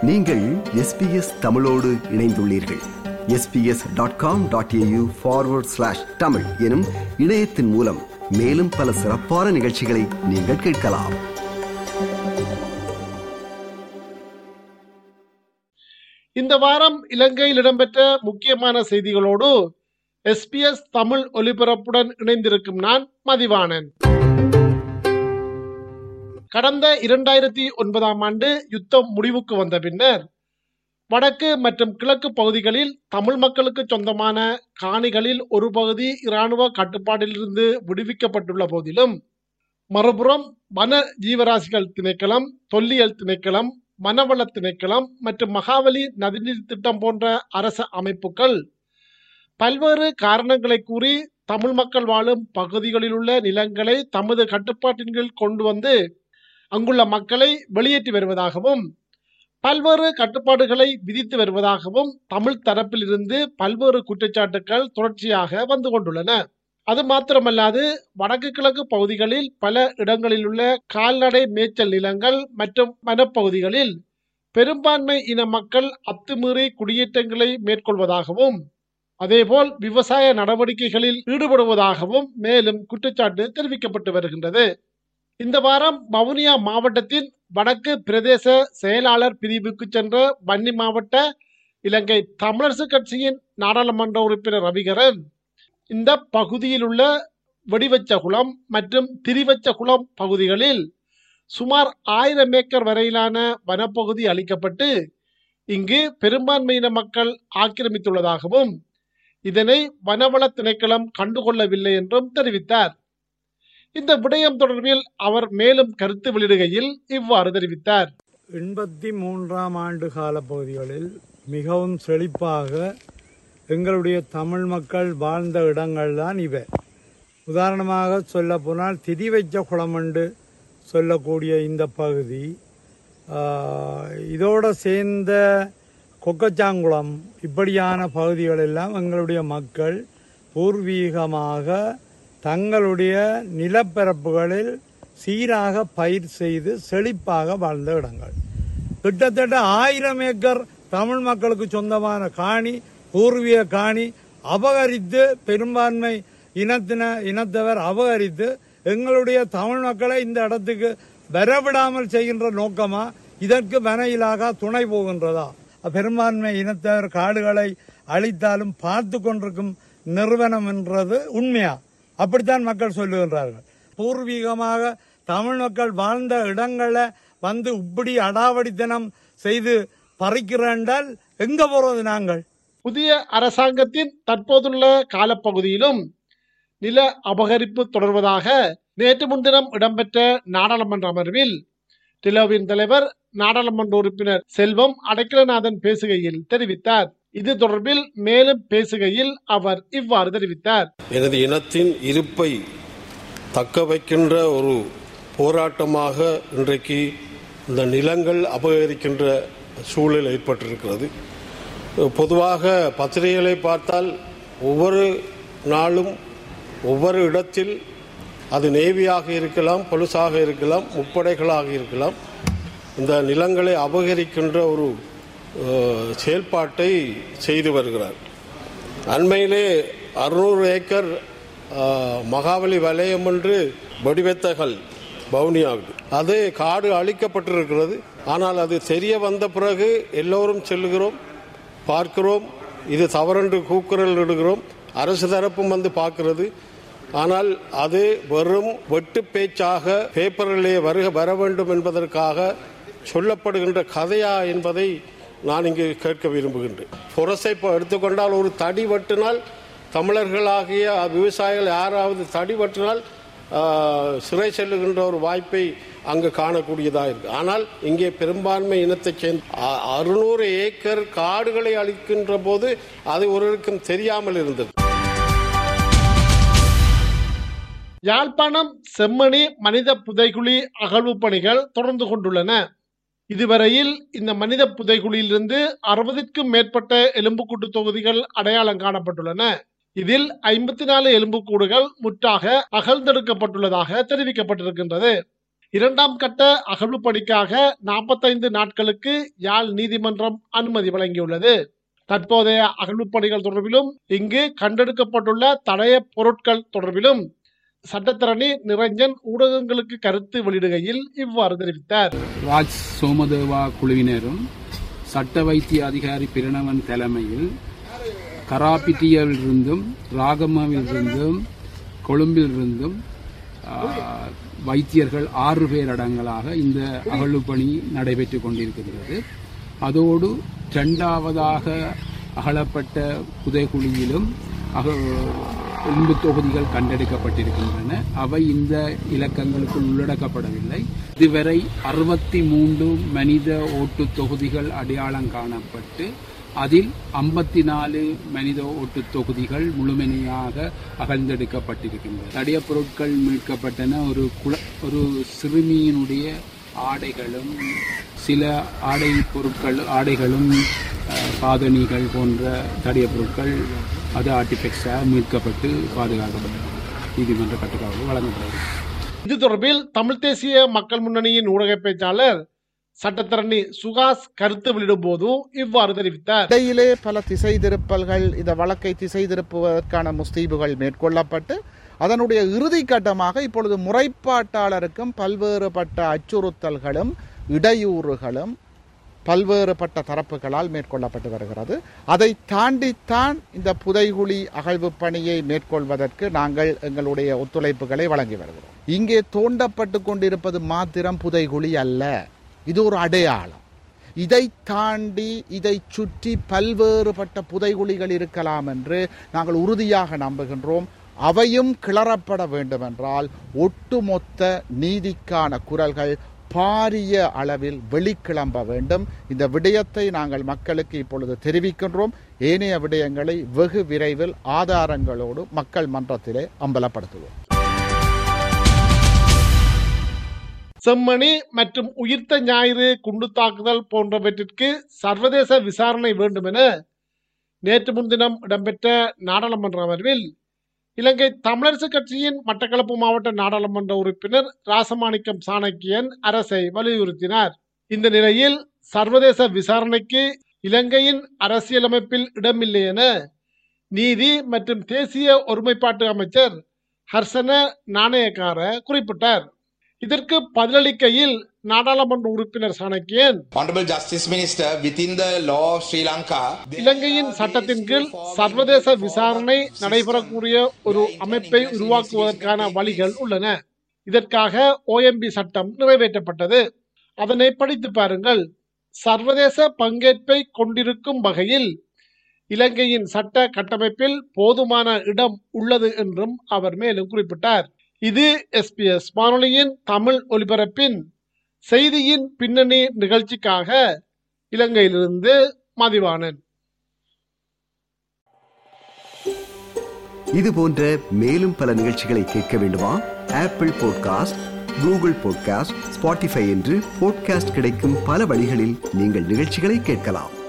நீங்கள் எஸ்பிஎஸ் தமிழோடு இணைந்துள்ளீர்கள் SBS dot com dot AU forward slash Tamil எனும் இணையத்தின் மூலம் மேலும் பல சிறப்பான நிகழ்ச்சிகளை நீங்கள் கேட்கலாம் இந்த வாரம் இலங்கையில் இடம்பெற்ற முக்கியமான செய்திகளோடு எஸ்பிஎஸ் தமிழ் ஒலிபரப்புடன் இணைந்திருக்கும் நான் மதிவாணன் கடந்த இரண்டாயிரத்தி ஒன்பதாம் ஆண்டு யுத்தம் முடிவுக்கு வந்த பின்னர் வடக்கு மற்றும் கிழக்கு பகுதிகளில் தமிழ் மக்களுக்கு சொந்தமான காணிகளில் ஒரு பகுதி இராணுவ கட்டுப்பாட்டிலிருந்து விடுவிக்கப்பட்டுள்ள போதிலும் மறுபுறம் வன ஜீவராசிகள் திணைக்களம் தொல்லியல் திணைக்களம் மனவள திணைக்களம் மற்றும் மகாவலி நதிநீர் திட்டம் போன்ற அரச அமைப்புகள் பல்வேறு காரணங்களை கூறி தமிழ் மக்கள் வாழும் பகுதிகளில் உள்ள நிலங்களை தமது கட்டுப்பாட்டின் கீழ் கொண்டு வந்து அங்குள்ள மக்களை வெளியேற்றி வருவதாகவும் பல்வேறு கட்டுப்பாடுகளை விதித்து வருவதாகவும் தமிழ் தரப்பிலிருந்து பல்வேறு குற்றச்சாட்டுகள் தொடர்ச்சியாக வந்து கொண்டுள்ளன அது மாத்திரமல்லாது வடக்கு கிழக்கு பகுதிகளில் பல இடங்களில் உள்ள கால்நடை மேய்ச்சல் நிலங்கள் மற்றும் வனப்பகுதிகளில் பெரும்பான்மை இன மக்கள் அத்துமீறி குடியேற்றங்களை மேற்கொள்வதாகவும் அதேபோல் விவசாய நடவடிக்கைகளில் ஈடுபடுவதாகவும் மேலும் குற்றச்சாட்டு தெரிவிக்கப்பட்டு வருகின்றது இந்த வாரம் வவுனியா மாவட்டத்தின் வடக்கு பிரதேச செயலாளர் பிரிவுக்கு சென்ற வன்னி மாவட்ட இலங்கை தமிழரசு கட்சியின் நாடாளுமன்ற உறுப்பினர் ரவிகரன் இந்த பகுதியில் உள்ள வெடிவச்சகுளம் மற்றும் திரிவச்சகுளம் பகுதிகளில் சுமார் ஆயிரம் ஏக்கர் வரையிலான வனப்பகுதி அளிக்கப்பட்டு இங்கு பெரும்பான்மையின மக்கள் ஆக்கிரமித்துள்ளதாகவும் இதனை வனவள திணைக்களம் கண்டுகொள்ளவில்லை என்றும் தெரிவித்தார் இந்த விடயம் தொடர்பில் அவர் மேலும் கருத்து வெளியிடுகையில் இவ்வாறு தெரிவித்தார் எண்பத்தி மூன்றாம் ஆண்டு கால பகுதிகளில் மிகவும் செழிப்பாக எங்களுடைய தமிழ் மக்கள் வாழ்ந்த இடங்கள் தான் இவை உதாரணமாக சொல்ல போனால் திதி வைச்ச குளம் என்று சொல்லக்கூடிய இந்த பகுதி ஆஹ், இதோட சேர்ந்த கொக்கச்சாங்குளம் இப்படியான பகுதிகள் எல்லாம் எங்களுடைய மக்கள் பூர்வீகமாக தங்களுடைய நிலப்பரப்புகளில் சீராக பயிர் செய்து செழிப்பாக வாழ்ந்த இடங்கள் கிட்டத்தட்ட ஆயிரம் ஏக்கர் தமிழ் மக்களுக்கு சொந்தமான காணி பூர்வீக காணி அபகரித்து பெரும்பான்மை இனத்தின இனத்தவர் அபகரித்து எங்களுடைய தமிழ் மக்களை இந்த இடத்துக்கு வரவிடாமல் செய்கின்ற நோக்கமா இதற்கு வனையிலாக துணை போகின்றதா பெரும்பான்மை இனத்தவர் காடுகளை அழித்தாலும் பார்த்து கொண்டிருக்கும் நிறுவனம் என்றது உண்மையா அப்படித்தான் மக்கள் சொல்லுகின்றார்கள் பூர்வீகமாக தமிழ் மக்கள் வாழ்ந்த இடங்களை வந்து இப்படி அடாவடித்தனம் செய்து பறிக்கிறேன்டால் எங்க போறது நாங்கள் புதிய அரசாங்கத்தின் தற்போதுள்ள காலப்பகுதியிலும் நில அபகரிப்பு தொடர்வதாக நேற்று முன்தினம் இடம்பெற்ற நாடாளுமன்ற அமர்வில் டிலோவின் தலைவர் நாடாளுமன்ற உறுப்பினர் செல்வம் அடைக்கலநாதன் பேசுகையில் தெரிவித்தார் இது தொடர்பில் மேலும் பேசுகையில் அவர் இவ்வாறு தெரிவித்தார் எனது இனத்தின் இருப்பை தக்க வைக்கின்ற ஒரு போராட்டமாக இன்றைக்கு இந்த நிலங்கள் அபகரிக்கின்ற சூழல் ஏற்பட்டிருக்கிறது பொதுவாக பத்திரிகைகளை பார்த்தால் ஒவ்வொரு நாளும் ஒவ்வொரு இடத்தில் அது நேவியாக இருக்கலாம் பொலிசாக இருக்கலாம் முப்படைகளாக இருக்கலாம் இந்த நிலங்களை அபகரிக்கின்ற ஒரு அஹ், செயல்பாட்டை செய்து வருகிறார் அண்மையிலே அறுநூறு ஏக்கர் அஹ், மகாபலி வலயம் என்று வடிவத்தகல் பவுனியாவுக்கு அது காடு அழிக்கப்பட்டிருக்கிறது ஆனால் அது தெரிய வந்த பிறகு எல்லோரும் செல்லுகிறோம் பார்க்கிறோம் இது தவறென்று கூக்குரல் இடுகிறோம் அரசு தரப்பும் வந்து பார்க்கிறது ஆனால் அது வெறும் வெட்டு பேச்சாக பேப்பரிலே வருக வர வேண்டும் என்பதற்காக சொல்லப்படுகின்ற கதையா என்பதை நான் இங்கு கேட்க விரும்புகின்றேன் புரசை இப்போ எடுத்துக்கொண்டால் ஒரு தடி வெட்டினால் தமிழர்களாகிய விவசாயிகள் யாராவது தடி வெட்டினால் ஆஹ், சிறை செல்லுகின்ற ஒரு வாய்ப்பை அங்கு காணக்கூடியதாக இருக்கு ஆனால் இங்கே பெரும்பான்மை இனத்தைச் சேர்ந்த அ- அறுநூறு ஏக்கர் காடுகளை அழிக்கின்ற போது அது ஒருவருக்கும் தெரியாமல் இருந்தது யாழ்ப்பாணம் செம்மணி மனித புதைகுழி அகழ்வு பணிகள் தொடர்ந்து கொண்டுள்ளன இதுவரையில் இந்த மனித புதைகுழியிலிருந்து அறுபதுக்கும் மேற்பட்ட எலும்புக்கூட்டு தொகுதிகள் அடையாளம் காணப்பட்டுள்ளன இதில் ஐம்பத்தி நாலு எலும்புக்கூடுகள் முற்றாக அகழ்ந்தெடுக்கப்பட்டுள்ளதாக தெரிவிக்கப்பட்டிருக்கின்றது இரண்டாம் கட்ட அகழ்வு பணிக்காக நாற்பத்தைந்து நாட்களுக்கு யாழ் நீதிமன்றம் அனுமதி வழங்கியுள்ளது தற்போதைய அகழ்வு பணிகள் தொடர்பிலும் இங்கு கண்டெடுக்கப்பட்டுள்ள தடய பொருட்கள் தொடர்பிலும் சட்டத்தரணி நிரஞ்சன் ஊடகங்களுக்கு கருத்து வெளியிடுகையில் இவ்வாறு தெரிவித்தார் ராஜ் சோமதேவா குழுவினரும் சட்ட வைத்திய அதிகாரி பிரணவன் தலைமையில் கராபிட்டியிலிருந்தும் ராகமாவிலிருந்தும் கொழும்பிலிருந்தும் ஆ, வைத்தியர்கள் ஆறு பேர் அடங்கலாக இந்த அகழ்வு பணி நடைபெற்றுக் கொண்டிருக்கிறது அதோடு இரண்டாவதாக அகழப்பட்ட புதைகுழியிலும் அக எலும்பு தொகுதிகள் கண்டெடுக்கப்பட்டிருக்கின்றன அவை இந்த இலக்கங்களுக்குள் உள்ளடக்கப்படவில்லை இதுவரை அறுபத்தி மூன்று மனித ஓட்டு தொகுதிகள் அடையாளம் காணப்பட்டு அதில் ஐம்பத்தி நாலு மனித ஓட்டு தொகுதிகள் முழுமையாக அகழ்ந்தெடுக்கப்பட்டிருக்கின்றன தடைய பொருட்கள் மீட்கப்பட்டன ஒரு குல ஒரு சிறுமியினுடைய ஆடைகளும் சில ஆடை பொருட்கள் ஆடைகளும் அஹ், பாதணிகள் போன்ற தடைய பொருட்கள் அது ஆர்டிஃபெக்ட்ஸாக மீட்கப்பட்டு பாதுகாக்கப்பட்டது நீதிமன்ற கட்டுக்காவல் வழங்கப்படுகிறது இது தொடர்பில் தமிழ் தேசிய மக்கள் முன்னணியின் ஊடக பேச்சாளர் சட்டத்தரணி சுகாஸ் கருத்து வெளியிடும் போது இவ்வாறு தெரிவித்தார் இடையிலே பல திசை திருப்பல்கள் இந்த வழக்கை திசை திருப்புவதற்கான முஸ்தீபுகள் மேற்கொள்ளப்பட்டு அதனுடைய இறுதி கட்டமாக இப்பொழுது முறைப்பாட்டாளருக்கும் பல்வேறுபட்ட அச்சுறுத்தல்களும் இடையூறுகளும் பல்வேறுபட்ட தரப்புகளால் மேற்கொள்ளப்பட்டு வருகிறது அதை தாண்டித்தான் இந்த புதைகுழி அகழ்வு பணியை மேற்கொள்வதற்கு நாங்கள் எங்களுடைய ஒத்துழைப்புகளை வழங்கி வருகிறோம் இங்கே தோண்டப்பட்டு கொண்டிருப்பது மாத்திரம் புதைகுழி அல்ல இது ஒரு அடையாளம் இதை தாண்டி இதை சுற்றி பல்வேறுபட்ட புதைகுழிகள் இருக்கலாம் என்று நாங்கள் உறுதியாக நம்புகின்றோம் அவையும் கிளறப்பட வேண்டுமென்றால் ஒட்டுமொத்த நீதிக்கான குரல்கள் பாரிய அளவில் வெளிக்கிளம்ப வேண்டும் இந்த விடயத்தை நாங்கள் மக்களுக்கு இப்பொழுது தெரிவிக்கின்றோம் ஏனைய விடயங்களை வெகு விரைவில் ஆதாரங்களோடு மக்கள் மன்றத்திலே அம்பலப்படுத்துவோம் செம்மணி மற்றும் உயிர்த்த ஞாயிறு குண்டு தாக்குதல் போன்றவற்றிற்கு சர்வதேச விசாரணை வேண்டும் என நேற்று முன்தினம் இடம்பெற்ற நாடாளுமன்ற அமர்வில் இலங்கை தமிழரசு கட்சியின் மட்டக்களப்பு மாவட்ட நாடாளுமன்ற உறுப்பினர் ராசமாணிக்கம் சாணக்கியன் அரசை வலியுறுத்தினார் இந்த நிலையில் சர்வதேச விசாரணைக்கு இலங்கையின் அரசியலமைப்பில் இடமில்லை என நீதி மற்றும் தேசிய ஒருமைப்பாட்டு அமைச்சர் ஹர்சன நாணயக்கார குறிப்பிட்டார் இதற்கு பதிலளிக்கையில் நாடாளுமன்ற உறுப்பினர் சாணக்கியன் Honorable Justice Minister, within the law of Sri Lanka, இலங்கையின் சட்டத்தின் கீழ் சர்வதேச விசாரணை நடைபெறக்கூடிய ஒரு அமைப்பை உருவாக்குவதற்கான வழிகள் உள்ளன இதற்காக ஓஎம்பி சட்டம் நிறைவேற்றப்பட்டது அதனை படித்து பாருங்கள் சர்வதேச பங்கேற்பை கொண்டிருக்கும் வகையில் இலங்கையின் சட்ட கட்டமைப்பில் போதுமான இடம் உள்ளது என்றும் அவர் மேலும் குறிப்பிட்டார் இது எஸ்பிஎஸ் வானொலியின் தமிழ் ஒலிபரப்பின் செய்தியின் பின்னணி நிகழ்ச்சிக்காக இலங்கையிலிருந்து மதிவாணன் இது போன்ற மேலும் பல நிகழ்ச்சிகளை கேட்க வேண்டுமா Apple podcast Google podcast Spotify என்று பாட்காஸ்ட் கிடைக்கும் பல வழிகளில் நீங்கள் நிகழ்ச்சிகளை கேட்கலாம்